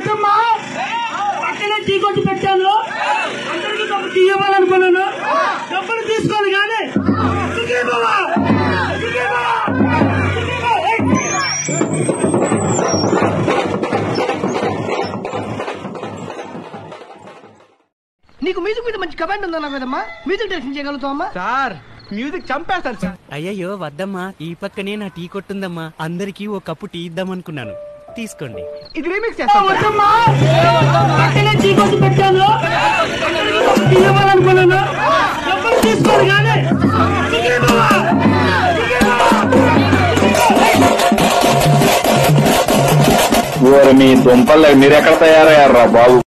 వద్దమ్మా పక్కనే టీ కొట్టి పెట్టాను అందరికీ ఒక టీ ఇవ్వాలనుకున్నాను డబ్బులు తీసుకోను కానీ టీ ఇవ్వవా? టీ ఇవ్వవా? టీ ఇవ్వవా? ఏయ్! నీకు మ్యూజిక్ మీద మంచి కమాండ్ ఉందన్నా కదమ్మా మ్యూజిక్ డైరెక్షన్ చేయగలుగుతావమ్మా సార్ మ్యూజిక్ చంపేస్తాను సార్ అయ్యయ్యో వద్దమ్మా ఈ పక్కనే నా టీ కొట్టుందమ్మా అందరికీ ఓ కప్పు టీ ఇద్దామనుకున్నాను తీసుకోండి ఇది రీమిక్స్ చేస్తాను సార్. వద్దమ్మా పక్కనే టీ కొట్టి పెట్టాను అందరికీ ఒక టీ ఇవ్వాలనుకున్నాను డబ్బులు తీసుకోను కానీ టీ ఇవ్వవా? టీ ఇవ్వవా? ఓరి మీ దుంపలు మీరు ఎక్కడ తయారయ్యారా బాబు